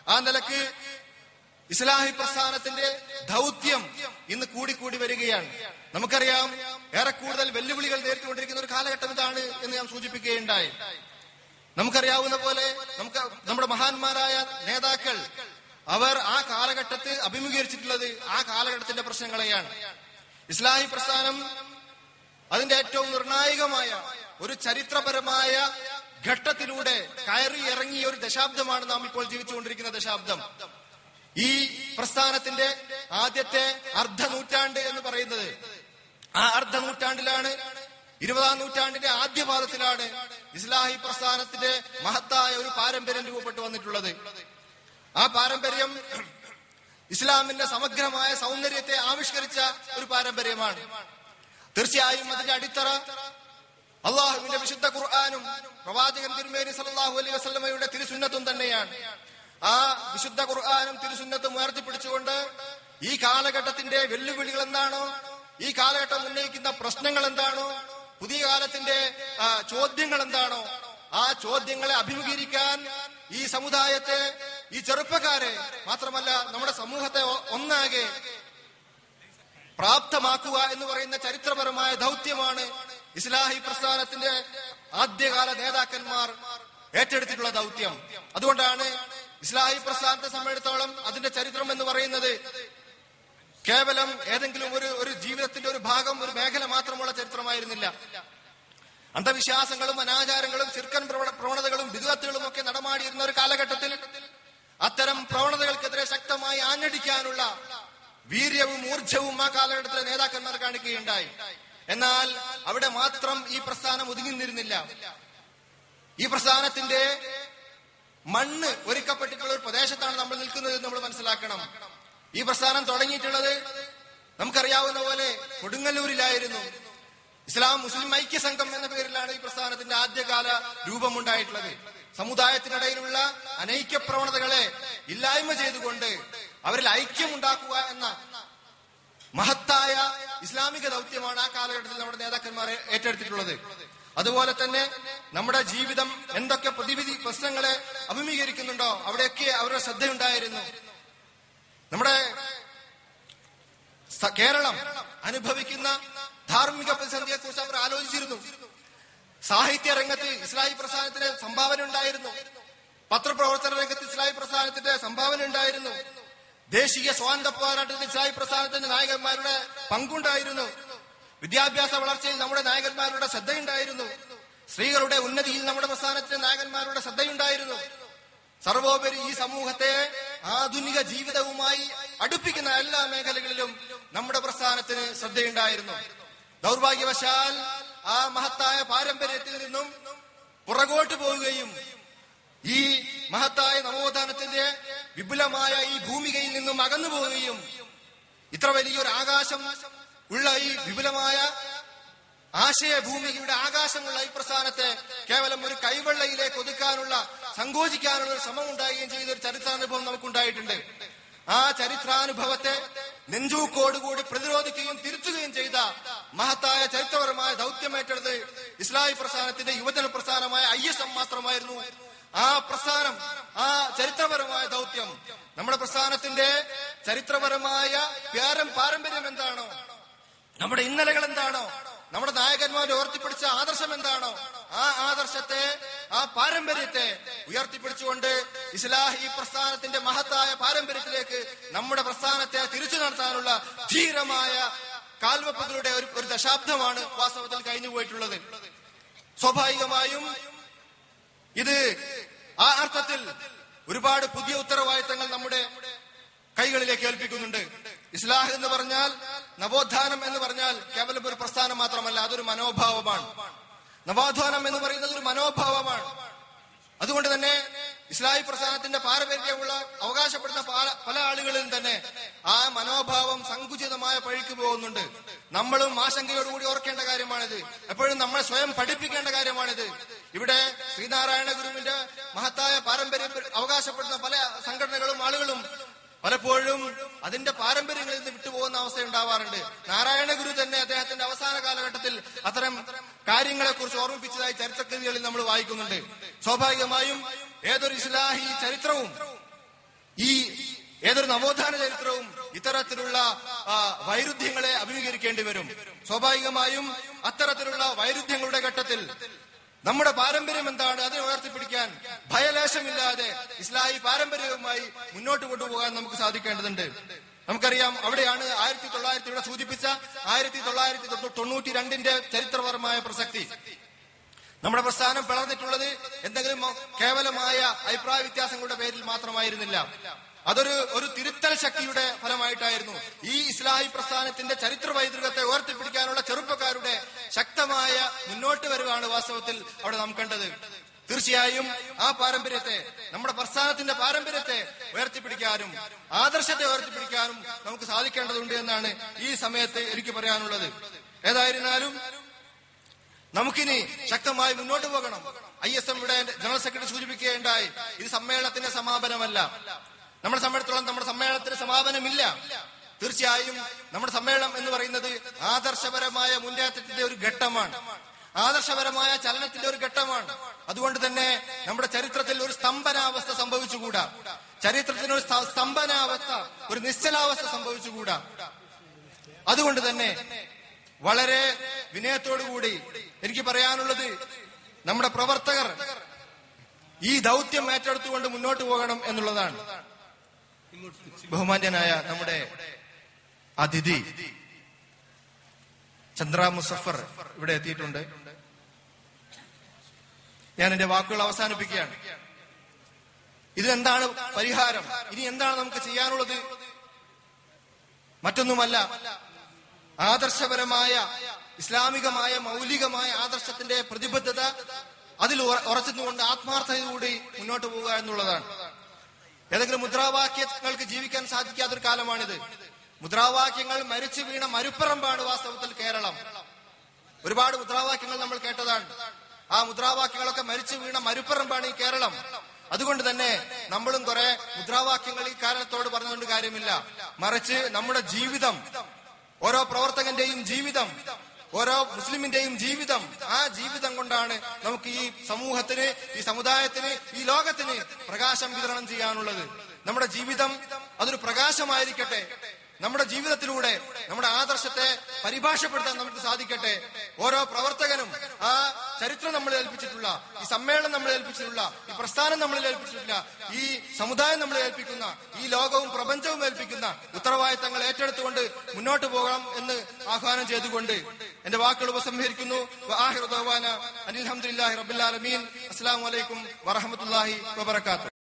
ആ നിലക്ക് ഇസ്ലാഹി പ്രസ്ഥാനത്തിന്റെ ദൗത്യം ഇന്ന് കൂടിക്കൂടി വരികയാണ് നമുക്കറിയാം ഏറെ കൂടുതൽ വെല്ലുവിളികൾ നേരിട്ടുകൊണ്ടിരിക്കുന്ന ഒരു കാലഘട്ടം ഇതാണ് എന്ന് ഞാൻ സൂചിപ്പിക്കുകയുണ്ടായി നമുക്കറിയാവുന്ന പോലെ നമുക്ക് നമ്മുടെ മഹാന്മാരായ നേതാക്കൾ അവർ ആ കാലഘട്ടത്തിൽ അഭിമുഖീകരിച്ചിട്ടുള്ളത് ആ കാലഘട്ടത്തിന്റെ പ്രശ്നങ്ങളെയാണ് ഇസ്ലാഹി പ്രസ്ഥാനം അതിന്റെ ഏറ്റവും നിർണായകമായ ഒരു ചരിത്രപരമായ ഘട്ടത്തിലൂടെ കയറി ഇറങ്ങിയ ഒരു ദശാബ്ദമാണ് നാം ഇപ്പോൾ ജീവിച്ചുകൊണ്ടിരിക്കുന്ന ദശാബ്ദം ഈ പ്രസ്ഥാനത്തിന്റെ ആദ്യത്തെ അർദ്ധ നൂറ്റാണ്ട് എന്ന് പറയുന്നത് ആ അർദ്ധ നൂറ്റാണ്ടിലാണ് ഇരുപതാം നൂറ്റാണ്ടിന്റെ ആദ്യ പാദത്തിലാണ് ഇസ്ലാഹി പ്രസ്ഥാനത്തിന്റെ മഹത്തായ ഒരു പാരമ്പര്യം രൂപപ്പെട്ടു വന്നിട്ടുള്ളത് ആ പാരമ്പര്യം ഇസ്ലാമിന്റെ സമഗ്രമായ സൗന്ദര്യത്തെ ആവിഷ്കരിച്ച ഒരു പാരമ്പര്യമാണ് തീർച്ചയായും അതിന്റെ അടിത്തറ അള്ളാഹുവിന്റെ വിശുദ്ധ ഖുർആാനും പ്രവാചകൻ തിരുമേനി സല്ലല്ലാഹു അലൈഹി വസല്ലമയുടെ തിരുസുന്നത്തും തന്നെയാണ് ആ വിശുദ്ധ ഖുർആാനും തിരുസുന്നത്തും ഉയർത്തിപ്പിടിച്ചുകൊണ്ട് ഈ കാലഘട്ടത്തിന്റെ വെല്ലുവിളികൾ എന്താണോ ഈ കാലഘട്ടം ഉന്നയിക്കുന്ന പ്രശ്നങ്ങൾ എന്താണോ പുതിയ കാലത്തിന്റെ ആ, ചോദ്യങ്ങൾ എന്താണോ ആ ചോദ്യങ്ങളെ അഭിമുഖീകരിക്കാൻ ഈ സമുദായത്തെ ഈ ചെറുപ്പക്കാരെ മാത്രമല്ല നമ്മുടെ സമൂഹത്തെ ഒ- ഒന്നാകെ പ്രാപ്തമാക്കുക എന്ന് പറയുന്ന ചരിത്രപരമായ ദൗത്യമാണ് ഇസ്ലാഹി പ്രസ്ഥാനത്തിന്റെ ആദ്യകാല നേതാക്കന്മാർ ഏറ്റെടുത്തിട്ടുള്ള ദൗത്യം അതുകൊണ്ടാണ് ഇസ്ലാഹി പ്രസ്ഥാനത്തെ സംബന്ധിച്ചിടത്തോളം അതിന്റെ ചരിത്രം എന്ന് പറയുന്നത് കേവലം ഏതെങ്കിലും ഒരു ഒരു ജീവിതത്തിന്റെ ഒരു ഭാഗം ഒരു മേഖല മാത്രമുള്ള ചരിത്രമായിരുന്നില്ല അന്ധവിശ്വാസങ്ങളും അനാചാരങ്ങളും ചിർക്കൻ പ്രവണ- പ്രവണതകളും വിധുവത്തുകളും ഒക്കെ നടമാടിയിരുന്ന ഒരു കാലഘട്ടത്തിൽ അത്തരം പ്രവണതകൾക്കെതിരെ ശക്തമായി ആഞ്ഞടിക്കാനുള്ള വീര്യവും ഊർജവും ആ കാലഘട്ടത്തിലെ നേതാക്കന്മാർ കാണിക്കുകയുണ്ടായി എന്നാൽ അവിടെ മാത്രം ഈ പ്രസ്ഥാനം ഒതുങ്ങിന്നിരുന്നില്ല ഈ പ്രസ്ഥാനത്തിന്റെ മണ്ണ് ഒരുക്കപ്പെട്ടിട്ടുള്ള ഒരു പ്രദേശത്താണ് നമ്മൾ നിൽക്കുന്നത് എന്ന് നമ്മൾ മനസ്സിലാക്കണം ഈ പ്രസ്ഥാനം തുടങ്ങിയിട്ടുള്ളത് നമുക്കറിയാവുന്ന പോലെ കൊടുങ്ങല്ലൂരിലായിരുന്നു ഇസ്ലാം മുസ്ലിം ഐക്യ സംഘം എന്ന പേരിലാണ് ഈ പ്രസ്ഥാനത്തിന്റെ ആദ്യകാല രൂപമുണ്ടായിട്ടുള്ളത് സമുദായത്തിനിടയിലുള്ള അനൈക്യ പ്രവണതകളെ ഇല്ലായ്മ ചെയ്തുകൊണ്ട് അവരിൽ ഐക്യമുണ്ടാക്കുക എന്ന മഹത്തായ ഇസ്ലാമിക ദൗത്യമാണ് ആ കാലഘട്ടത്തിൽ നമ്മുടെ നേതാക്കന്മാരെ ഏറ്റെടുത്തിട്ടുള്ളത് അതുപോലെ തന്നെ നമ്മുടെ ജീവിതം എന്തൊക്കെ പ്രതിവിധി പ്രശ്നങ്ങളെ അഭിമുഖീകരിക്കുന്നുണ്ടോ അവിടെയൊക്കെ അവരുടെ ശ്രദ്ധയുണ്ടായിരുന്നു നമ്മുടെ സ- കേരളം അനുഭവിക്കുന്ന ധാർമ്മിക പ്രതിസന്ധിയെ കുറിച്ച് അവർ ആലോചിച്ചിരുന്നു സാഹിത്യ രംഗത്ത് ഇസ്ലാഹി പ്രസ്ഥാനത്തിന് സംഭാവന ഉണ്ടായിരുന്നു പത്രപ്രവർത്തന രംഗത്ത് ഇസ്ലാഹി പ്രസ്ഥാനത്തിന്റെ സംഭാവന ഉണ്ടായിരുന്നു ദേശീയ സ്വാതന്ത്ര്യ പോരാട്ടത്തിൽ ഇസ്ലാഹി പ്രസ്ഥാനത്തിന്റെ നായകന്മാരുടെ പങ്കുണ്ടായിരുന്നു വിദ്യാഭ്യാസ വളർച്ചയിൽ നമ്മുടെ നായകന്മാരുടെ ശ്രദ്ധയുണ്ടായിരുന്നു സ്ത്രീകളുടെ ഉന്നതിയിൽ നമ്മുടെ പ്രസ്ഥാനത്തിന്റെ നായകന്മാരുടെ ശ്രദ്ധയുണ്ടായിരുന്നു സർവോപരി ഈ സമൂഹത്തെ ആധുനിക ജീവിതവുമായി അടുപ്പിക്കുന്ന എല്ലാ മേഖലകളിലും നമ്മുടെ പ്രസ്ഥാനത്തിന് ശ്രദ്ധയുണ്ടായിരുന്നു ദൗർഭാഗ്യവശാൽ ആ മഹത്തായ പാരമ്പര്യത്തിൽ നിന്നും പുറകോട്ട് പോവുകയും ഈ മഹത്തായ നവോത്ഥാനത്തിന്റെ വിപുലമായ ഈ ഭൂമികയിൽ നിന്നും അകന്നു പോവുകയും ഇത്ര വലിയൊരു ആകാശം ഉള്ള ഈ വിപുലമായ ആശയഭൂമികയുടെ ആകാശമുള്ള ഈ പ്രസ്ഥാനത്തെ കേവലം ഒരു കൈവെള്ളയിലേക്ക് ഒതുക്കാനുള്ള സങ്കോചിക്കാനുള്ള ഒരു ശ്രമം ഉണ്ടാകുകയും ചെയ്ത ഒരു ചരിത്രാനുഭവം നമുക്കുണ്ടായിട്ടുണ്ട് ആ ചരിത്രാനുഭവത്തെ നെഞ്ചൂക്കോടുകൂടി പ്രതിരോധിക്കുകയും തിരുത്തുകയും ചെയ്ത മഹത്തായ ചരിത്രപരമായ ദൗത്യമേറ്റെടുത്ത് ഇസ്ലാഹി പ്രസ്ഥാനത്തിന്റെ യുവജന പ്രസ്ഥാനമായ ഐ എസ് എം മാത്രമായിരുന്നു ആ പ്രസ്ഥാനം ആ ചരിത്രപരമായ ദൗത്യം നമ്മുടെ പ്രസ്ഥാനത്തിന്റെ ചരിത്രപരമായ പേരം പാരമ്പര്യം എന്താണോ നമ്മുടെ ഇന്നലകൾ എന്താണോ നമ്മുടെ നായകന്മാർ ഉയർത്തിപ്പിടിച്ച ആദർശം എന്താണോ ആ ആദർശത്തെ ആ പാരമ്പര്യത്തെ ഉയർത്തിപ്പിടിച്ചുകൊണ്ട് ഇസ്ലാഹി പ്രസ്ഥാനത്തിന്റെ മഹത്തായ പാരമ്പര്യത്തിലേക്ക് നമ്മുടെ പ്രസ്ഥാനത്തെ തിരിച്ചു നടത്താനുള്ള ധീരമായ കാൽവെപ്പുകളുടെ ഒരു ഒരു ദശാബ്ദമാണ് വാസ്തവത്തിൽ കഴിഞ്ഞു പോയിട്ടുള്ളത് സ്വാഭാവികമായും ഇത് ആ അർത്ഥത്തിൽ ഒരുപാട് പുതിയ ഉത്തരവാദിത്തങ്ങൾ നമ്മുടെ കൈകളിലേക്ക് ഏൽപ്പിക്കുന്നുണ്ട് ഇസ്ലാഹ് എന്ന് പറഞ്ഞാൽ നവോത്ഥാനം എന്ന് പറഞ്ഞാൽ കേവലം ഒരു പ്രസ്ഥാനം മാത്രമല്ല അതൊരു മനോഭാവമാണ് നവോത്ഥാനം എന്ന് പറയുന്നത് ഒരു മനോഭാവമാണ് അതുകൊണ്ട് തന്നെ ഇസ്ലാഹി പ്രസ്ഥാനത്തിന്റെ പാരമ്പര്യമുള്ള അവകാശപ്പെടുന്ന പല- പല ആളുകളിലും തന്നെ ആ മനോഭാവം സങ്കുചിതമായ പഴിക്ക് പോകുന്നുണ്ട് നമ്മളും ആശങ്കയോടുകൂടി ഓർക്കേണ്ട കാര്യമാണിത് എപ്പോഴും നമ്മൾ സ്വയം പഠിപ്പിക്കേണ്ട കാര്യമാണിത് ഇവിടെ ശ്രീനാരായണ ഗുരുവിന്റെ മഹത്തായ പാരമ്പര്യം അവകാശപ്പെടുന്ന പല സംഘടനകളും ആളുകളും പലപ്പോഴും അതിന്റെ പാരമ്പര്യങ്ങളിൽ നിന്ന് വിട്ടുപോകുന്ന അവസ്ഥ ഉണ്ടാവാറുണ്ട് നാരായണ ഗുരു തന്നെ അദ്ദേഹത്തിന്റെ അവസാന കാലഘട്ടത്തിൽ അത്തരം കാര്യങ്ങളെ കുറിച്ച് ഓർമ്മിപ്പിച്ചതായി ചരിത്രകൃതികളിൽ നമ്മൾ വായിക്കുന്നുണ്ട് സ്വാഭാവികമായും ഏതൊരു ഇസ്ലാഹി ചരിത്രവും ഏതൊരു നവോത്ഥാന ചരിത്രവും ഇത്തരത്തിലുള്ള ആ, വൈരുദ്ധ്യങ്ങളെ അഭിമുഖീകരിക്കേണ്ടി വരും സ്വാഭാവികമായും അത്തരത്തിലുള്ള വൈരുദ്ധ്യങ്ങളുടെ ഘട്ടത്തിൽ നമ്മുടെ പാരമ്പര്യം എന്താണ് അതിനെ ഉയർത്തിപ്പിടിക്കാൻ ഭയലേശമില്ലാതെ ഇസ്ലാഹി പാരമ്പര്യവുമായി മുന്നോട്ട് കൊണ്ടുപോകാൻ നമുക്ക് സാധിക്കേണ്ടതുണ്ട് നമുക്കറിയാം അവിടെയാണ് ആയിരത്തി തൊള്ളായിരത്തി ഇവിടെ സൂചിപ്പിച്ച ആയിരത്തി തൊള്ളായിരത്തി തൊണ്ണൂറ്റി രണ്ടിന്റെ ചരിത്രപരമായ പ്രസക്തി നമ്മുടെ പ്രസ്ഥാനം പിളർന്നിട്ടുള്ളത് എന്തെങ്കിലും കേവലമായ അഭിപ്രായ വ്യത്യാസങ്ങളുടെ പേരിൽ മാത്രമായിരുന്നില്ല അതൊരു ഒരു തിരുത്തൽ ശക്തിയുടെ ഫലമായിട്ടായിരുന്നു ഈ ഇസ്ലാഹി പ്രസ്ഥാനത്തിന്റെ ചരിത്ര പൈതൃകത്തെ ഉയർത്തിപ്പിടിക്കാനുള്ള ചെറുപ്പക്കാരുടെ ശക്തമായ മുന്നോട്ട് വരവാണ് വാസ്തവത്തിൽ അവിടെ നാം കണ്ടത് തീർച്ചയായും ആ പാരമ്പര്യത്തെ നമ്മുടെ പ്രസ്ഥാനത്തിന്റെ പാരമ്പര്യത്തെ ഉയർത്തിപ്പിടിക്കാനും ആദർശത്തെ ഉയർത്തിപ്പിടിക്കാനും നമുക്ക് സാധിക്കേണ്ടതുണ്ട് എന്നാണ് ഈ സമയത്ത് എനിക്ക് പറയാനുള്ളത് ഏതായിരുന്നാലും നമുക്കിനി ശക്തമായി മുന്നോട്ട് പോകണം ഐ എസ് എം ഇവിടെ ജനറൽ സെക്രട്ടറി സൂചിപ്പിക്കുകയുണ്ടായി ഇത് സമ്മേളനത്തിന്റെ സമാപനമല്ല നമ്മുടെ സംബന്ധിച്ചിടത്തോളം നമ്മുടെ സമ്മേളനത്തിന് സമാപനമില്ല തീർച്ചയായും നമ്മുടെ സമ്മേളനം എന്ന് പറയുന്നത് ആദർശപരമായ മുന്നേറ്റത്തിന്റെ ഒരു ഘട്ടമാണ് ആദർശപരമായ ചലനത്തിന്റെ ഒരു ഘട്ടമാണ് അതുകൊണ്ട് തന്നെ നമ്മുടെ ചരിത്രത്തിൽ ഒരു സ്തംഭനാവസ്ഥ സംഭവിച്ചുകൂടാ ചരിത്രത്തിന് ഒരു സ്ത- സ്തംഭനാവസ്ഥ ഒരു നിശ്ചലാവസ്ഥ സംഭവിച്ചുകൂടാ അതുകൊണ്ട് തന്നെ വളരെ വിനയത്തോടുകൂടി എനിക്ക് പറയാനുള്ളത് നമ്മുടെ പ്രവർത്തകർ ഈ ദൗത്യം ഏറ്റെടുത്തുകൊണ്ട് മുന്നോട്ട് പോകണം എന്നുള്ളതാണ് ബഹുമാന്യനായ നമ്മുടെ അതിഥി ചന്ദ്ര മുസഫർ ഇവിടെ എത്തിയിട്ടുണ്ട് ഞാൻ എന്റെ വാക്കുകൾ അവസാനിപ്പിക്കുകയാണ് ഇതിനെന്താണ് പരിഹാരം ഇനി എന്താണ് നമുക്ക് ചെയ്യാനുള്ളത് മറ്റൊന്നുമല്ല ആദർശപരമായ ഇസ്ലാമികമായ മൗലികമായ ആദർശത്തിന്റെ പ്രതിബദ്ധത അതിൽ ഉറ- ഉറച്ചുകൊണ്ട് ആത്മാർത്ഥതയോടെ മുന്നോട്ട് പോവുക എന്നുള്ളതാണ് ഏതെങ്കിലും മുദ്രാവാക്യങ്ങൾക്ക് ജീവിക്കാൻ സാധിക്കാത്തൊരു കാലമാണിത് മുദ്രാവാക്യങ്ങൾ മരിച്ചു വീണ മരുപ്പറമ്പാണ് വാസ്തവത്തിൽ കേരളം ഒരുപാട് മുദ്രാവാക്യങ്ങൾ നമ്മൾ കേട്ടതാണ് ആ മുദ്രാവാക്യങ്ങളൊക്കെ മരിച്ചു വീണ മരുപ്പറമ്പാണ് ഈ കേരളം അതുകൊണ്ട് തന്നെ നമ്മളും കുറെ മുദ്രാവാക്യങ്ങൾ ഈ കാരണത്തോട് പറഞ്ഞുകൊണ്ട് കാര്യമില്ല മറിച്ച് നമ്മുടെ ജീവിതം ഓരോ പ്രവർത്തകന്റെയും ജീവിതം ഓരോ മുസ്ലിമിന്റെയും ജീവിതം ആ ജീവിതം കൊണ്ടാണ് നമുക്ക് ഈ സമൂഹത്തിന് ഈ സമുദായത്തിന് ഈ ലോകത്തിന് പ്രകാശം വിതരണം ചെയ്യാനുള്ളത് നമ്മുടെ ജീവിതം അതൊരു പ്രകാശമായിരിക്കട്ടെ നമ്മുടെ ജീവിതത്തിലൂടെ നമ്മുടെ ആദർശത്തെ പരിഭാഷപ്പെടുത്താൻ നമുക്ക് സാധിക്കട്ടെ ഓരോ പ്രവർത്തകനും ആ ചരിത്രം നമ്മൾ ഏൽപ്പിച്ചിട്ടുള്ള ഈ സമ്മേളനം നമ്മൾ ഏൽപ്പിച്ചിട്ടുള്ള ഈ പ്രസ്ഥാനം നമ്മളിൽ ഏൽപ്പിച്ചിട്ടില്ല ഈ സമുദായം നമ്മളെ ഏൽപ്പിക്കുന്ന ഈ ലോകവും പ്രപഞ്ചവും ഏൽപ്പിക്കുന്ന ഉത്തരവാദിത്തങ്ങൾ ഏറ്റെടുത്തുകൊണ്ട് മുന്നോട്ട് പോകണം എന്ന് ആഹ്വാനം ചെയ്തുകൊണ്ട് എന്റെ വാക്കുകൾ ഉപസംഹരിക്കുന്നു അനിൽഹമുല്ലാഹി റബുല്ലാലമീൻ അസ്സാം വലൈക്കും വറഹമത്തല്ലാഹി വബർക്കാത്തു